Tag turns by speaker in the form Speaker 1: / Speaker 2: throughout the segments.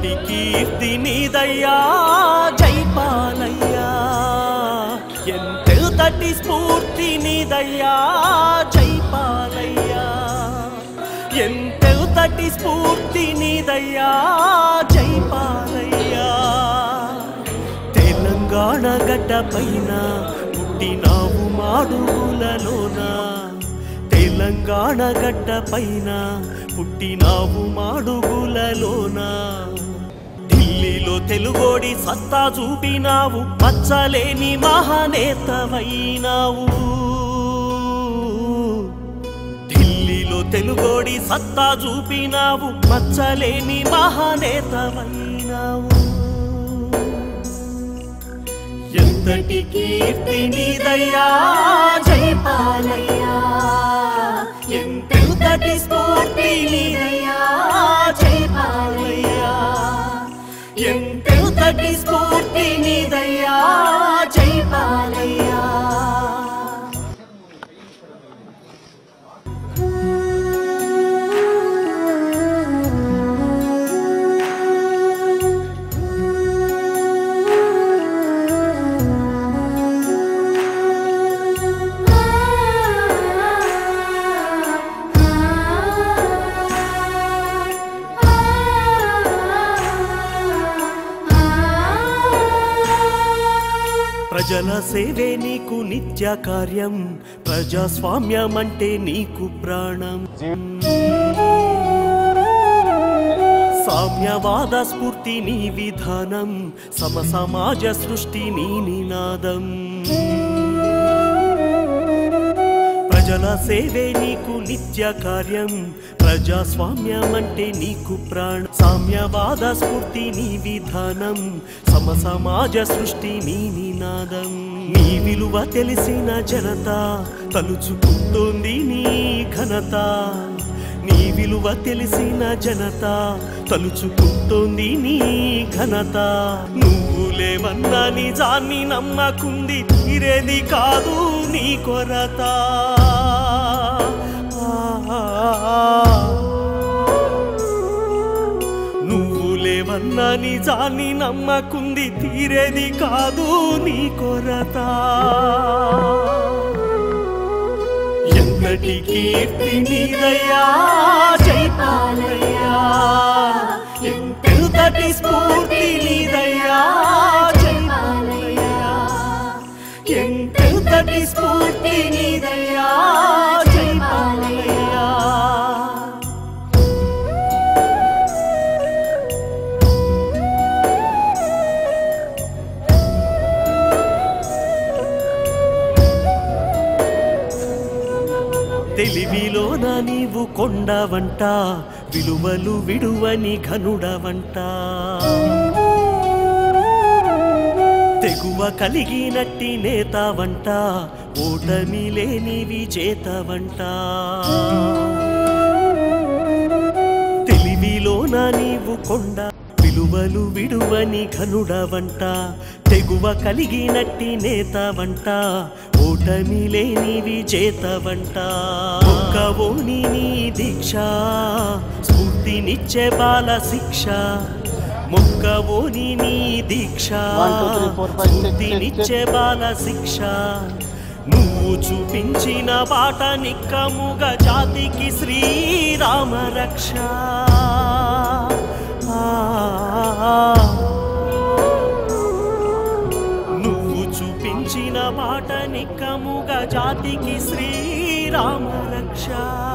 Speaker 1: ఎంతటి కీర్తి నీదయ్యా జైపాలయ్యా ఎంతటి స్ఫూర్తి నీదయ్యా జైపాలయ్యా ఎంతటి స్ఫూర్తి నీదయ్యా జైపాలయ్యా తెలంగాణ గడ్డ పైన పుట్టినావు మాడుగులలోన తెలంగాణ గడ్డ పైన పుట్టినావు మాడుగులలోన ఢిల్లీలో తెలుగోడి సత్తా చూపినావు మచ్చలేని మహానేతవైనావు ఢిల్లీలో తెలుగోడి సత్తా చూపినావు మచ్చలేని మహానేతవైనావు ఎంతటి కీర్తి నీదయ్యా జైపాలయ్యా ఎంతటి స్ఫూర్తి నీదయ్యా జైపాలయ్యా ఎంతటి స్ఫూర్తి నీదయ్యా జైపాలయ్యా ప్రజల సేవే నీకు నిత్య కార్యం ప్రజాస్వామ్యం అంటే నీకు ప్రాణం సామ్యవాద స్ఫూర్తి నీ విధానం సమ సమాజ సృష్టి నీ నినాదం ప్రజల సేవే నీకు నిత్య కార్యం ప్రజాస్వామ్యం అంటే నీకు ప్రాణ సామ్యవాద స్ఫూర్తి నీ విధానం సమ సమాజ సృష్టి నీ నినాదం నీ విలువ తెలిసిన జనత తలుచుకుంటోంది నీ ఘనత నీ విలువ తెలిసిన జనత తలుచుకుంటోంది నీ ఘనత నువ్వు లేవన్నా నిజాన్ని నమ్మకుంది తీరేది కాదు నీ కొరత నువ్వు లేవన్నా నిజాన్ని నమ్మకుంది తీరేది కాదు నీ కొరత ఎంతటి కీర్తి నీదయ్యా జైపాలయ్యా ఎంతటి స్ఫూర్తి నీదయ్యా జైపాలయ్యా ఎంతటి స్ఫూర్తి నీదయ్యా జైపాలయ్యా తెలివిలోన నీవు కొండవంట విలువలు విడువని ఘనుడవంట తెగువ కలిగినట్టి నేతవంట ఓటమి లేని విజేతవంట తెలివిలోన నీవు కొండ విలువలు విడువని ఘనుడవంట తెగువ కలిగినట్టి నేతవంట ఓటమి లేని విజేతవంట ఒక్కవోని నీ దీక్ష స్ఫూర్తినిచ్చే బాల శిక్ష మొక్కవోని నీ దీక్ష
Speaker 2: One, two, three, four, five, six,
Speaker 1: స్ఫూర్తినిచ్చే బాల శిక్ష నువ్వు చూపించిన బాట నిక్కముగా జాతికి శ్రీరామ రక్ష నువ్వు చూపించిన బాట నిక్కముగా జాతికి శ్రీరామ రక్ష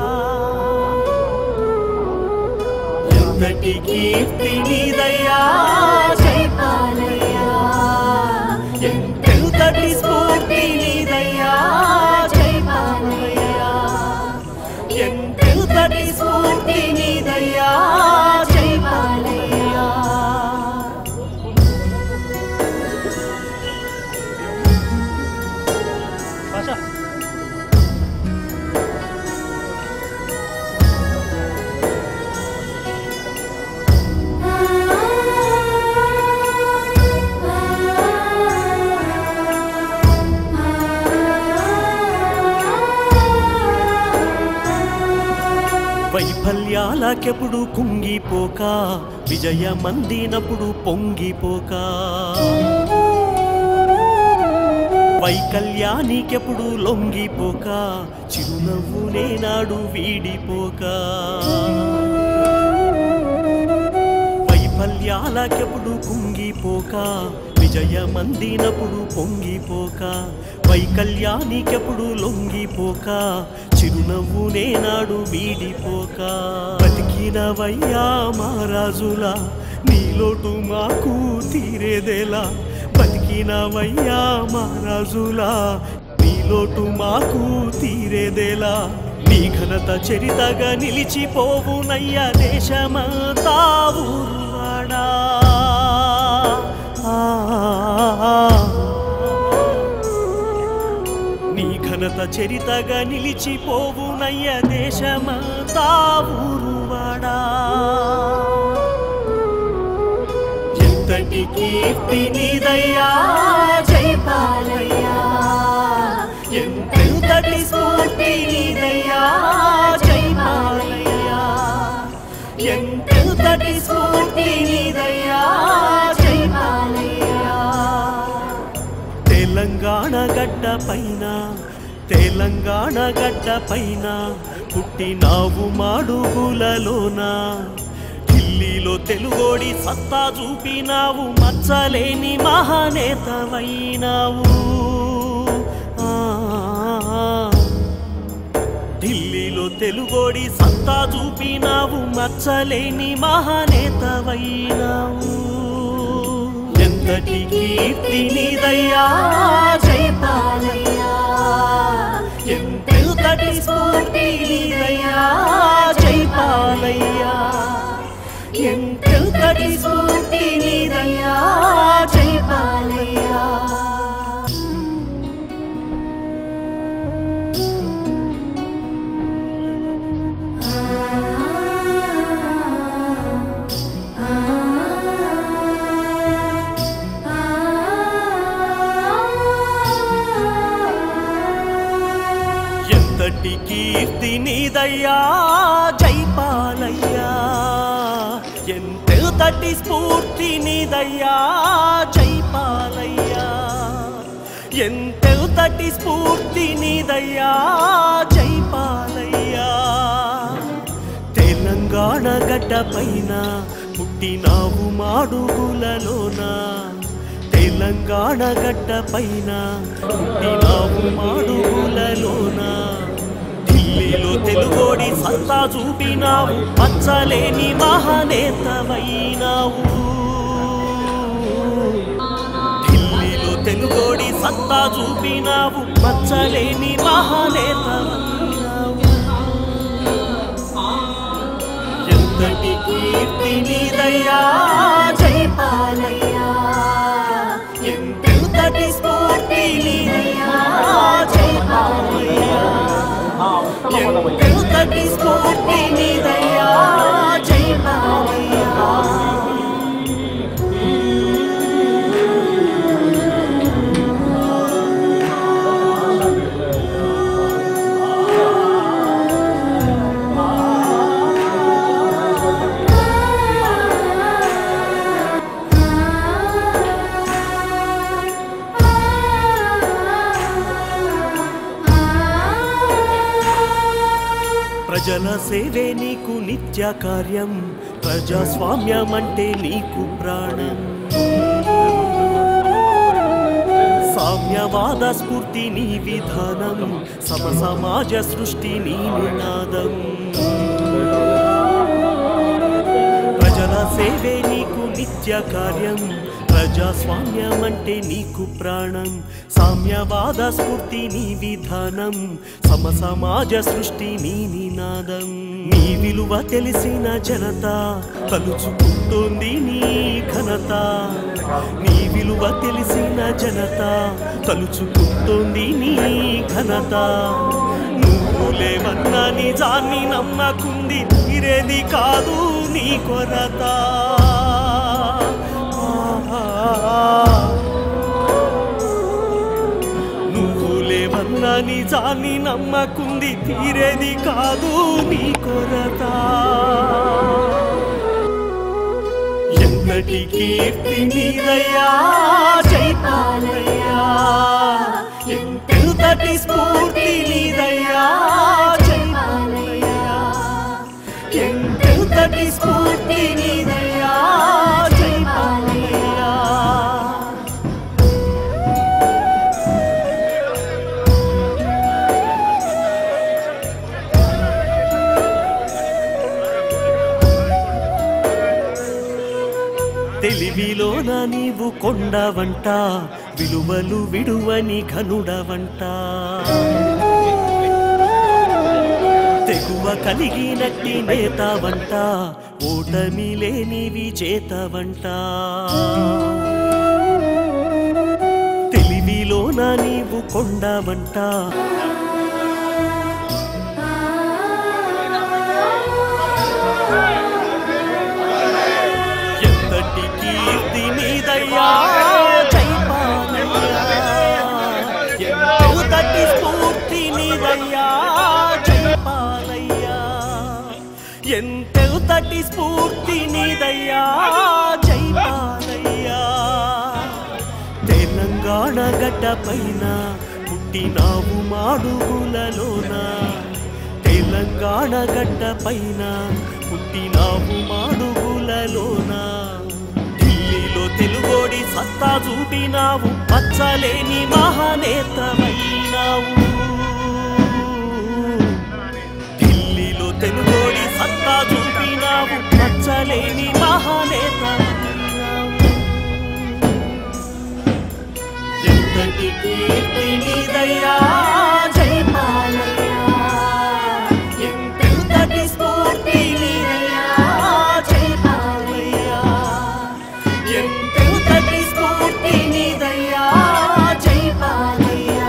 Speaker 1: ఎంతటి కీర్తి నీదయ్యా జైపాలయ్యా ఎంతటి స్ఫూర్తి నీదయ్యా జైపాలయ్యా ఎంతటి స్ఫూర్తి నీదయ్యా జైపాలయ్యా
Speaker 3: ఆ
Speaker 1: వైఫల్యాలకెప్పుడు కుంగిపోక విజయమందినప్పుడు పొంగిపోక వైకల్యానికెప్పుడు లొంగిపోక చిరునవ్వునే నాడు వీడిపోక వైఫల్యాలకెప్పుడు కుంగిపోక విజయమందినప్పుడు పొంగిపోక వైకల్యానికెప్పుడు లొంగిపోక చిరునవ్వునే నాడు వీడిపోక బతికినవయ్యా మహారాజులా నీలోటు మాకు తీరేదేలా బతికినవయ్యా మహారాజులా నీలోటు మాకు తీరేదేలా నీ ఘనత చరితగా నిలిచిపోవునయ్యా దేశమంతా ఊరువాడా ఆ, నీ ఘనత చరితగా నిలిచిపోవునయ్యా దేశమంతా ఊరువాడా ఎంతటి కీర్తి నీదయ్యా జై బాలయ్యా ఎంతటి స్ఫూర్తి నీదయ్యా జై బాలయ్యా ఎంతటి స్ఫూర్తి నీదయ్యా జై బాలయ్యా తెలంగాణ గడ్డ పైన తెలంగాణ గడ్డ పైన పుట్టినావు మాడుగులలోనా ఢిల్లీలో తెలుగోడి సత్తా చూపినావు మచ్చలేని మహానేతవైనావు ఆ, ఢిల్లీలో తెలుగోడి సత్తా చూపినావు మచ్చలేని మహానేతవైనావు ఎంతటి కీర్తి నీదయ్యా జై బాలయ్యా ఎంతటి స్ఫూర్తి నీదయ్యా జై బాలయ్యా ఎంతటి స్ఫూర్తి నీదయ్యా జై బాలయ్యా ఎంతటి కీర్తి నీదయ్యా జై పాలయ్యా ఎంతటి స్ఫూర్తి నీదయ్యా జై పాలయ్యా ఎంతటి స్ఫూర్తి నీదయ్యా జై పాలయ్యా తెలంగాణ గడ్డ పైన పుట్టినావు మాడుగులలోనా తెలంగాణ గడ్డ పైన పుట్టినావు మాడుగులలోనా ఢిల్లీలో తెలుగోడి సత్తా చూపినావు పచ్చలేని మహానేతవైనావు ఢిల్లీలో తెలుగోడి సత్తా చూపినావు పచ్చలేని మహానేతవైనావు ఎంతటి కీర్తి నీదయ్యా జై పాలయ్యా ఎంతటి స్ఫూర్తి నీదయ్యా జై పాలయ్యా ఎంతటి స్ఫూర్తి నీదయ్యా జై పాలయ్యా ప్రజల సేవే నీకు నిత్య కార్యం ప్రజాస్వామ్యం అంటే నీకు ప్రాణం సామ్యవాద స్ఫూర్తి నీ విధానం సమ సమాజ సృష్టి నీ నినాదం ప్రజల సేవే నీకు నిత్య కార్యం ప్రజాస్వామ్యం అంటే నీకు ప్రాణం సామ్యవాద స్ఫూర్తి నీ విధానం సమ సమాజ సృష్టి నీ నినాదం నీ విలువ తెలిసిన జనత తలుచుకుంటోంది నీ ఘనత నీ విలువ తెలిసిన జనత తలుచుకుంటోంది నీ ఘనత నువ్వు లేవన్న నిజాన్ని నమ్మకుంది తీరేది కాదు నీ కొరత నువ్వు లేవన్న నిజాన్ని నమ్మకుంది తీరేది కాదు నీ కొరత ఎంతటి కీర్తి నీదయ్యా జైపాలయ్యా ఎంతటి స్ఫూర్తి నీదయ్యా జైపాలయ్యా ఎంతటి స్ఫూర్తి నీదయ్యా జైపాలయ్యా తెలివిలోన నీవు కొండవంట విలువలు విడువని ఘనుడవంట తెగువ కలిగినట్టి నేతవంట ఓటమి లేని విజేతవంట తెలివిలోన నీవు కొండవంట ఎంతటి కీర్తి నీదయ్యా జైపాలయ్యా ఎంతటి స్ఫూర్తి నీదయ్యా జైపాలయ్యా ఎంతటి స్ఫూర్తి నీదయ్యా జైపాలయ్యా తెలంగాణ గడ్డ పైన పుట్టినావు మాడుగులలోన తెలంగాణ గడ్డ పైన పుట్టినావు మాడుగులలోన ఢిల్లీలో తెలుగోడి సత్తా చూపినావు పచ్చలేని మహానేతమైనావు ఢిల్లీలో తెలుగోడి సత్తా చూపినావు పచ్చలేని మహానేతమైనావు ఎంతటి కీర్తి నీదయ్యా జైపాలయ్యా ఎంతటి స్ఫూర్తి నీదయ్యా జైపాలయ్యా ఎంతటి స్ఫూర్తి నీదయ్యా జైపాలయ్యా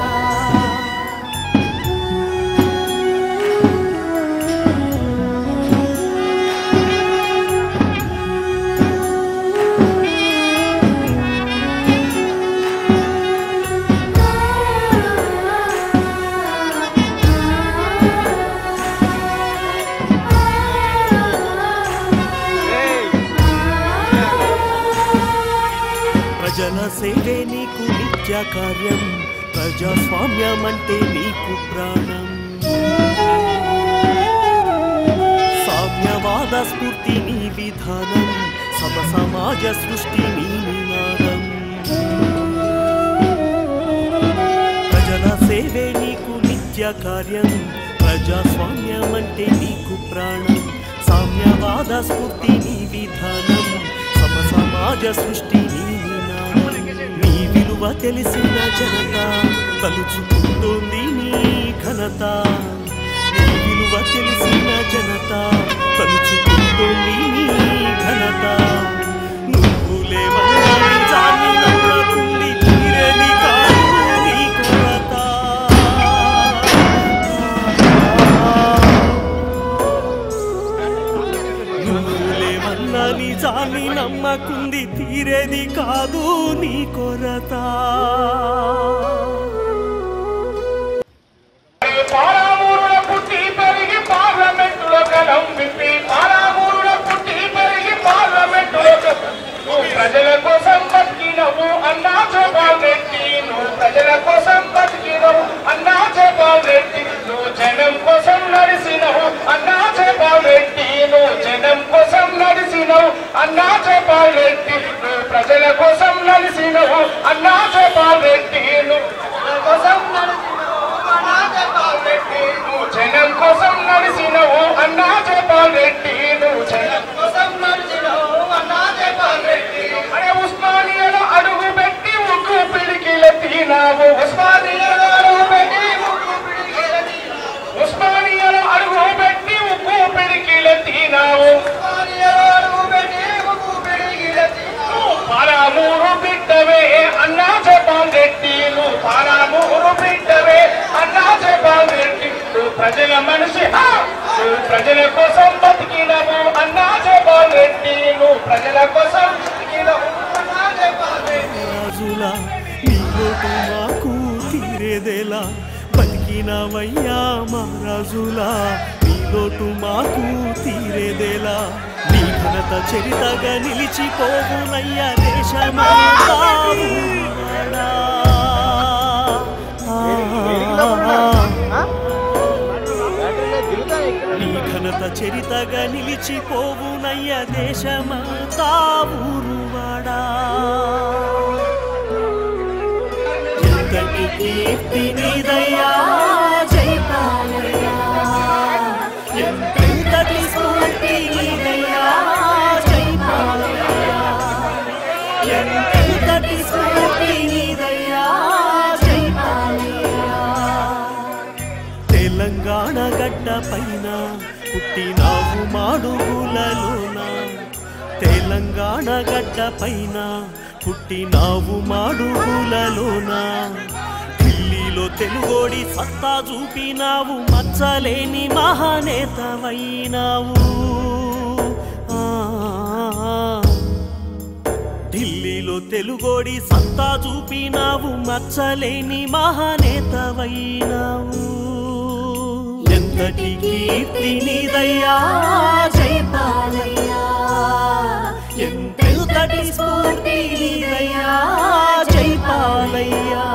Speaker 1: ప్రజల సేవే నీకు నిత్య కార్యం ప్రజాస్వామ్యం అంటే నీకు ప్రాణం సామ్యవాద స్ఫూర్తి నీ విధానం సమ సమాజ సృష్టి నీ నినాదం ప్రజల సేవే నీకు నిత్య కార్యం ప్రజాస్వామ్యం అంటే నీకు ప్రాణం సామ్యవాద స్ఫూర్తి నీ విధానం సమ సమాజ సృష్టి నీ నినాదం నీ విలువ తెలిసిన జనత తలుచుకుంటోంది నీ ఘనత నీ విలువ తెలిసిన జనత తలుచుకుంటోంది నీ ఘనత నువ్వు లేవన్నా నిజాన్ని నమ్మకుంది తీరని కాదు నీ కొరత నువ్వు లేవన్నా నిజాన్ని నమ్మకుంది తీరేది కాదు నీ కొరత
Speaker 2: పారామూరుల పుట్టి పెరిగి పార్లమెంటులో గలం విప్పి పారామూరుల పుట్టి పెరిగి పార్లమెంటులో గలం నువ్వు ప్రజల కోసం బతికినవు అన్నా జోపాల్ రెడ్డి నువ్వు ప్రజల కోసం బతికినవు అన్నా జోపాల్ రెడ్డి నువ్వు జనం కోసం నడిసినవు అన్నా జోపాల్ రెడ్డి నువ్వు జనం కోసం నడిసినవు అన్నా జోపాల్ రెడ్డి నువ్వు ప్రజల కోసం నడిసినవు అన్నా జోపాల్ రెడ్డి నువ్వు ప్రజల కోసం నడిసినవు అన్నా జోపాల్ రెడ్డి నువ్వు జనం కోసం నడిసినవు అన్నా జోపాల్ రెడ్డి నువ్వు జనం కోసం నడిసినవు అన్నా జోపాల్ రెడ్డి అరే ఉస్మానియాలో అడుగు పెట్టి ఉక్కు పిడికిల తీనావు ఉస్మానియాలో అడుగు పెట్టి ఉక్కు పిడికిల తీనావు ఉస్మానియాలో అడుగు పెట్టి ఉక్కు పిడికిల తీనావు ఉస్మానియాలో అడుగు పెట్టి ఉక్కు పిడికిల తీనావు పారామూరు బిడ్డవే అన్నా జపాల్ రెడ్డి నువ్వు పారామూరు బిడ్డవే అన్నా జపాల్ రెడ్డి నువ్వు ప్రజల మనిషి హా! నువ్వు ప్రజల కోసం బతికినవు అన్నా జపాల్ రెడ్డి నువ్వు ప్రజల కోసం బతికినవు అన్నా జపాల్ రెడ్డి
Speaker 1: రాజులా నీ లోటు మాకు తీరేదేలా బతికి రావయ్యా మహారాజులా నీ లోటు మాకు తీరేదేలా నీ ఘనత చరితగా నిలిచిపోవునయ్యా దేశమంతా ఊరువాడా. నీ ఘనత చరితగా నిలిచిపోవునయ్య దేశమంతా ఊరువాడా ఎంతటి కీర్తి నీదయ్యా జైపాలయ్యా ఎంతటి స్ఫూర్తి నీదయ్యా జైపాలయ్యా ఎంతటి స్ఫూర్తి నీదయ్యా జైపాలయ్యా తెలంగాణ గడ్డ పైన పుట్టినావు మాడుగులలోన తెలంగాణ గడ్డ పైన పుట్టినావు మాడుగులలోన ఢిల్లీలో తెలుగోడి సత్తా చూపినావు మచ్చలేని మహానేతవైనావు ఆ ఢిల్లీలో తెలుగోడి సత్తా చూపినావు మచ్చలేని మహానేతవైనావు ఎంతటి కీర్తి నీదయ్యా జైపాలయ్యా ఎంతటి స్ఫూర్తి నీదయ్యా జైపాలయ్యా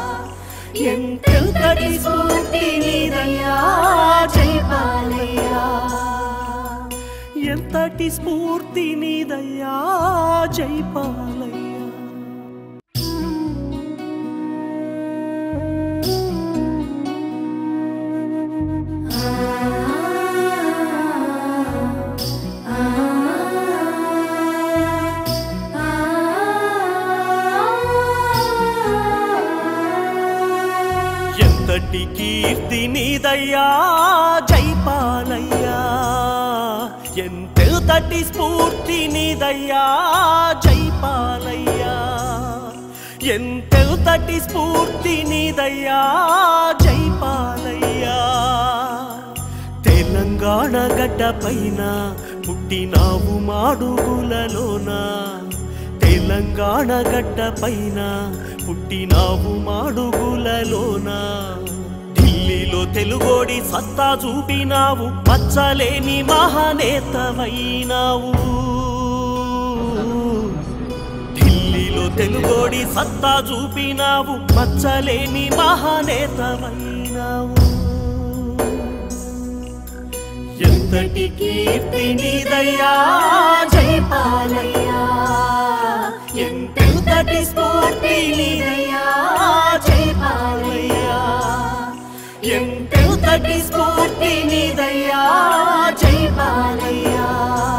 Speaker 1: ఎంతటి స్ఫూర్తి నీదయ్యా జైపాలయ్యా ఎంతటి స్ఫూర్తి నీదయ్యా జైపాలయ్యా ఎంతటి కీర్తి నీదయ్యా జైపాలయ్యా ఎంతటి స్ఫూర్తి నీదయ్యా జైపాలయ్యా ఎంతటి స్ఫూర్తి నీదయ్యా జైపాలయ్యా తెలంగాణ గడ్డ పైన పుట్టినావు మాడుగులలోన తెలంగాణ గడ్డ పైన పుట్టినావు మాడుగులలోన ఢిల్లీలో తెలుగోడి సత్తా చూపినావు మచ్చలేని మహానేతవైనావు ఢిల్లీలో తెలుగోడి సత్తా చూపినావు మచ్చలేని మహానేతవైనావు ఎంతటి కీర్తి నీదయ్యా జైపాలయ్యా ఎంతటి స్ఫూర్తి నీదయ్యా జైపాలయ్యా ఎంతటి స్ఫూర్తి నీదయ్యా జైపాలయ్యా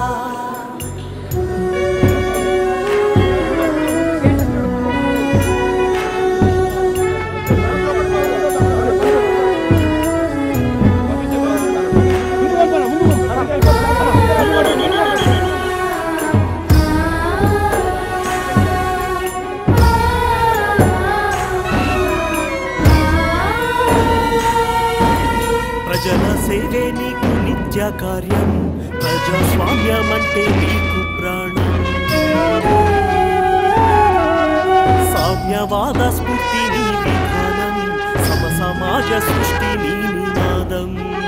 Speaker 1: ప్రజల సేవే నీకు నిత్య కార్యం ప్రజాస్వామ్యం అంటే నీకు ప్రాణం సామ్యవాద స్ఫూర్తి నీ విధానం సమ సమాజ సృష్టి నీ నినాదం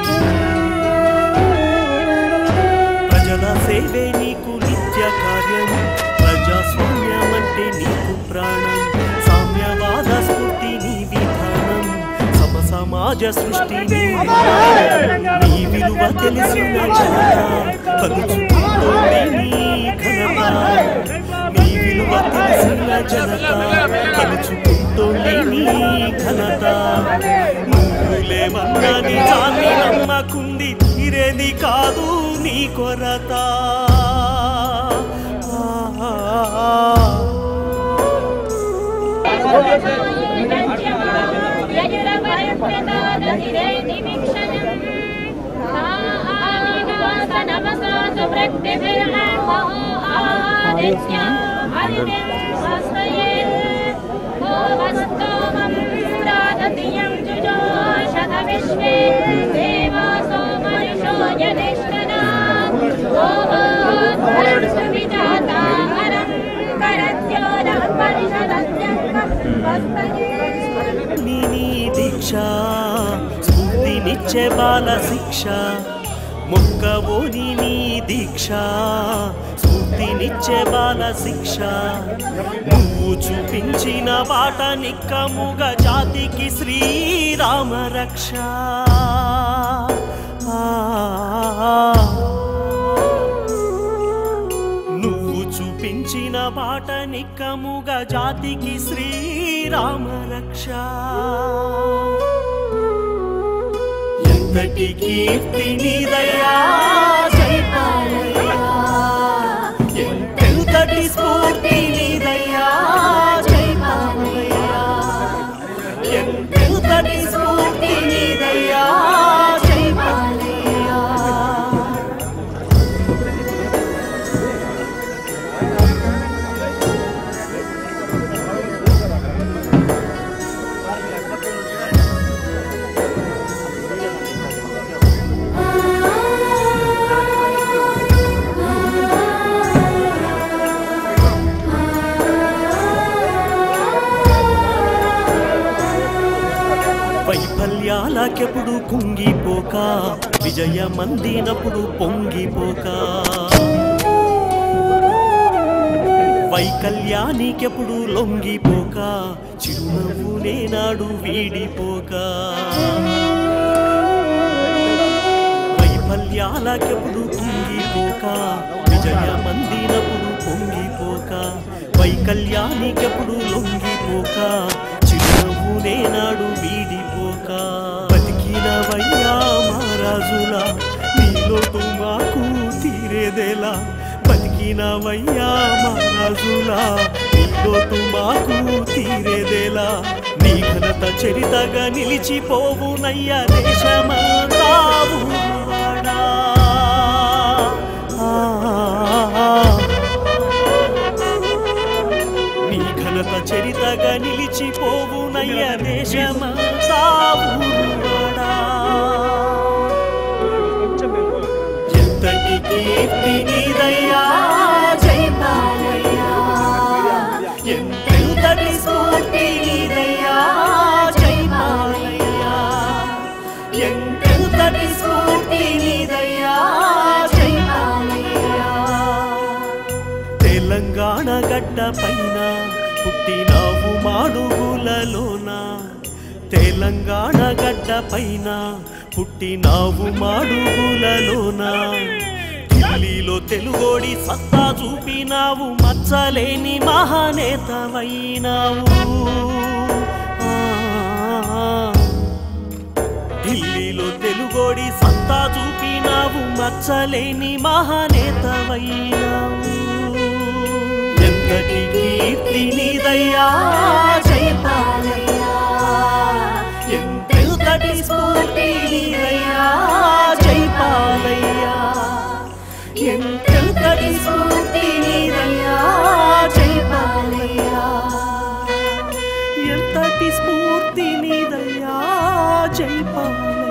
Speaker 1: ప్రజల సేవే నీకు నిత్య కార్యం ప్రజాస్వామ్యం అంటే నీకు ప్రాణం సామ్యవాద స్ఫూర్తి నీ విధానం సమ సమాజ సృష్టి నీ నినాదం. నీ విలువ తెలిసిన జనత కలుచుకుంటోంది నీ ఘనత నీ విలువ తెలిసిన జనత కలుచుకుంటోంది నీ ఘనత నువ్వులేమన్నా నిజాన్ని నమ్మకుంది తీరేది కాదు నీ కొరత ఆ
Speaker 3: పరిషదస్య
Speaker 1: నీ నీ దీక్ష స్ఫూర్తి స్ఫూర్తినిచ్చే బాల శిక్ష మొక్కవోని నీ దీక్ష స్ఫూర్తినిచ్చే బాల శిక్ష నువ్వు చూపించిన బాట నిక్కముగా జాతికి శ్రీరామ రక్ష నువ్వు చూపించిన బాట నిక్కముగా జాతికి శ్రీరామ రక్ష ఎంతటి కీర్తి నీదయ్యా జై బాలయ్యా. ఎంతటి స్ఫూర్తి నీదయ్యా జై బాలయ్యా. ఎంతటి స్ఫూర్తి నీదయ్యా జై బాలయ్యా. వైఫల్యాలకెప్పుడు కుంగిపోక విజయమందినప్పుడు పొంగిపోక వైకల్యానికెప్పుడు లొంగిపోక చిరునవ్వునే నాడు వీడిపోక వైఫల్యాలకెప్పుడు కుంగిపోక విజయమందినప్పుడు పొంగిపోక వైకల్యానికెప్పుడు లొంగిపోక చిరునవ్వునే నాడు వీడిపోక బతికినవయ్యా మహారాజులా నీ లోటు మాకు తీరేదేలా బతికినవయ్యా మహారాజులా నీ లోటు మాకు తీరేదేలా నీ ఘనత చరితగా నిలిచిపోవునయ్యా దేశమంతా ఊరువాడా. ఆ, ఆ, ఆ. నీ ఘనత చరితగా నిలిచిపోవునయ్య దేశమంతా ఊరువాడా. ఎంతటి కీర్తి నీదయ్యా జై బాలయ్యా. ఎంతటి స్ఫూర్తి నీదయ్యా జై బాలయ్యా. ఎంతటి స్ఫూర్తి నీదయ్యా జై బాలయ్యా. తెలంగాణ గడ్డ పైన పుట్టినావు మాడుగులలోన తెలంగాణ గడ్డ పైన పుట్టినావు మాడుగులలోన ఢిల్లీలో తెలుగోడి సత్తా చూపినావు మచ్చలేని మహానేతవైనావు ఆ, ఆ, ఆ. ఢిల్లీలో తెలుగోడి సత్తా చూపినావు మచ్చలేని మహానేతవైనావు ఎంతటి కీర్తి నీదయ్యా జై బాలయ్యా ఎంతటి స్ఫూర్తి నీదయ్యా జై బాలయ్యా ఎంతటి స్ఫూర్తి నీదయ్యా జై బాలయ్యా ఎంతటి స్ఫూర్తి నీదయ్యా జై బాలయ్యా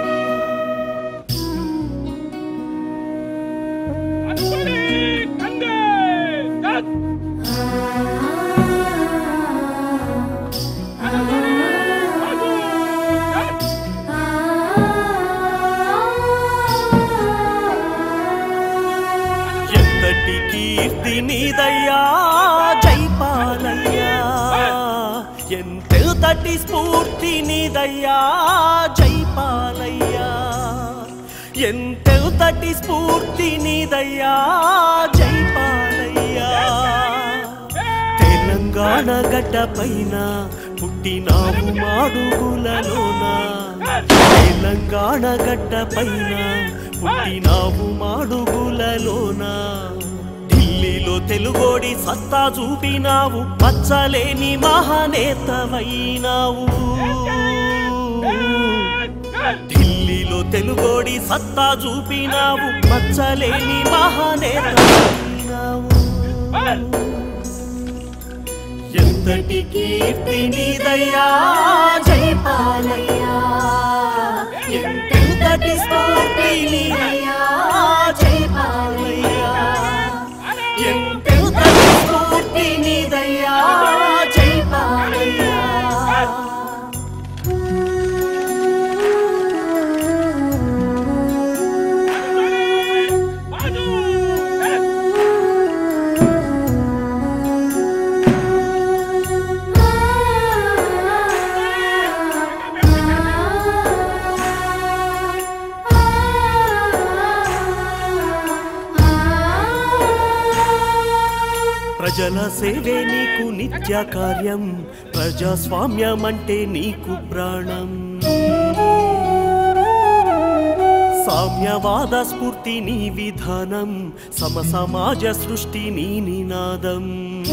Speaker 1: ఎంతటి కీర్తి నీదయ్యా జై పాలయ్యా ఎంతటి స్ఫూర్తి నీదయ్యా జై పాలయ్యా ఎంతటి స్ఫూర్తి నీదయ్యా జై పాలయ్యా తెలంగాణ గడ్డ పైన పుట్టినావు మాడుగులలోన తెలంగాణ గడ్డ పైన పుట్టినావు మాడుగులలోన ఢిల్లీలో తెలుగోడి సత్తా చూపినావు పచ్చలేని మహానేతవైనావు ఢిల్లీలో తెలుగోడి సత్తా చూపినావు మచ్చలేని మహానేతవైనావు ఎంతటి కీర్తి నీదయ్యా జై పాలయ్యా ఎంతటి స్ఫూర్తి నీదయ్యా జై పాలయ్యా ఎంతటి స్ఫూర్తి నీదయ్యా జై పాలయ్యా ప్రజల సేవే నీకు నిత్య కార్యం ప్రజాస్వామ్యం అంటే నీకు ప్రాణం సామ్యవాద స్ఫూర్తి నీ విధానం సమ సమాజ సృష్టి నీ నినాదం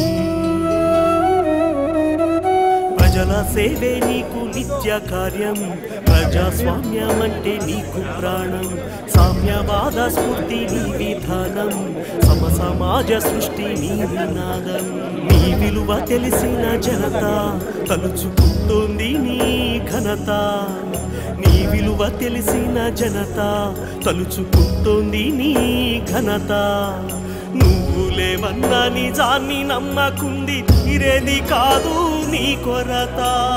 Speaker 1: ప్రజల సేవే నీకు నిత్య కార్యం ప్రజాస్వామ్యం అంటే నీకు ప్రాణం సామ్యవాద స్ఫూర్తి నీ విధానం సమ సమాజ సృష్టి నీ నినాదం నీ విలువ తెలిసిన జనత తలుచుకుంటోంది నీ ఘనత నీ విలువ తెలిసిన జనత తలుచుకుంటోంది నీ ఘనత నువ్వు లేవన్నా నిజాన్ని నమ్మకుంది తీరేది కాదు నీ కొరత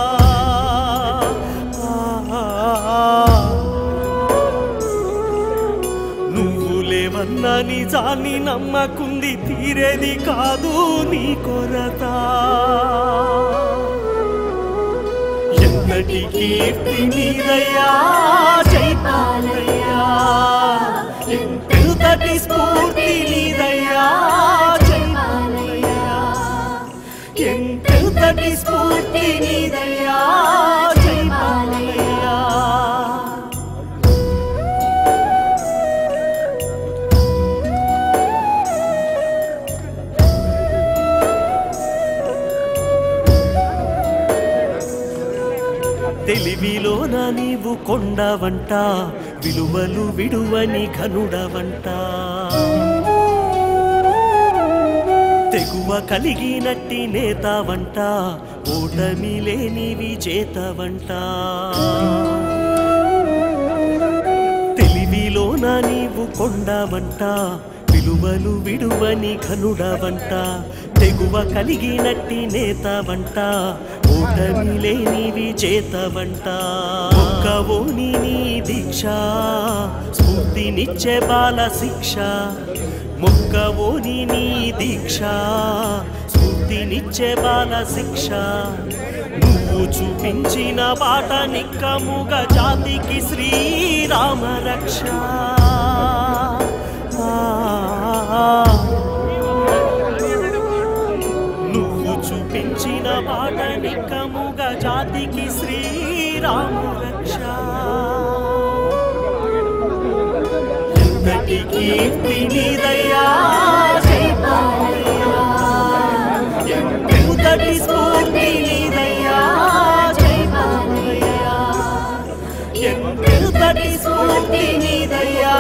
Speaker 1: నువ్వు లేవన్నా నిజాన్ని నమ్మకుంది తీరేది కాదు నీ కొరత ఎంతటి కీర్తి నీదయ్యా చైతాలయ్యా ఎంతటి స్ఫూర్తి నీదయ్యా చైతాలయ్యా ఎంతటి స్ఫూర్తి నీదయ్యా చైతాలయ్యా తెలివిలోన నీవు కొండవంట విలువలు విడువని ఘనుడవంట తెగువ కలిగినట్టి నేతవంట ఓటమి లేని విజేతవంట తెలివిలోన నీవు కొండవంట విలువలు విడువని ఘనుడవంట తెగువ కలిగినట్టి నేతవంట ఓటమి లేని విజేతవంట ఒక్కవోని నీ దీక్ష స్ఫూర్తినిచ్చే బాల శిక్ష మొక్కవోని నీ దీక్ష స్ఫూర్తినిచ్చే బాల శిక్ష నువ్వు చూపించిన బాట నిక్కముగా జాతికి శ్రీరామ రక్ష నువ్వు చూపించిన బాట నిక్కముగా జాతికి శ్రీరామ రక్ష ఎంతటి కీర్తి నీదయ్యా ఎంతటి స్ఫూర్తి నీదయ్యా ఎంతటి స్ఫూర్తి నీదయ్యా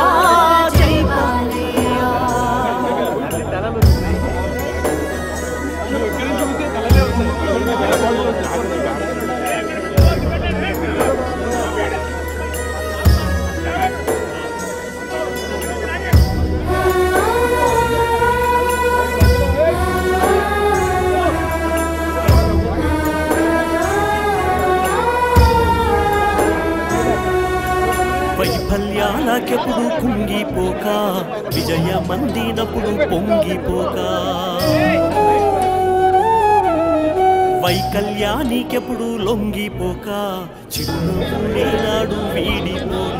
Speaker 1: వైఫల్యాలకెప్పుడు కుంగిపోక విజయమందినప్పుడు పొంగిపోక వైకల్యానికెప్పుడు లొంగిపోక చిరునవ్వులే నాడు వీడిపోక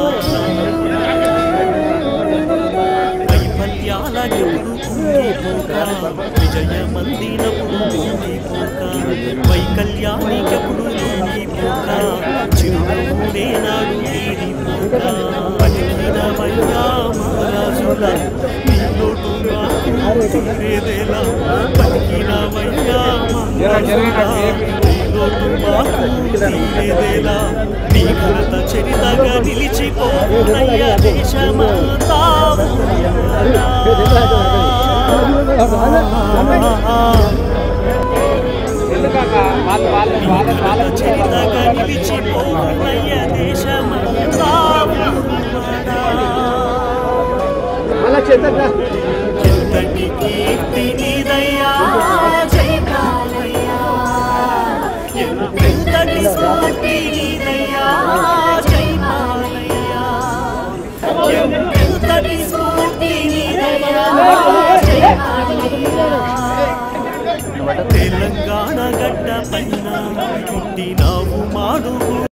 Speaker 1: వైఫల్యాలకెప్పుడు కుంగిపోక విజయమందినప్పుడు పొంగిపోక వైకల్యానికెప్పుడు లొంగిపోక చిరునవ్వులే నాడు వీడిపోక పలికిన వయ్యా మహారాజుల నీ లోటు మాకు తీరేదేలా పలికిన వయ్యా మహారాజుల నీ లోటు మాకు తీరేదేలా నీ ఘనత చరితగా నిలిచిపోనయ్య దేశమంతా చరితగా నిలిచిపోనయ్య దేశమంతా
Speaker 3: మళ్ళా చేద్దాం
Speaker 1: ఎంతటి కీర్తి నీదయ్యా జయకాలయ్యా ఎంతటి స్ఫూర్తి నీదయ్యా జయకాలయ్యా ఎంతటి స్ఫూర్తి నీదయ్యా జయకాలయ్యా తెలంగాణ గడ్డ పైన పుట్టినావు మాడుగు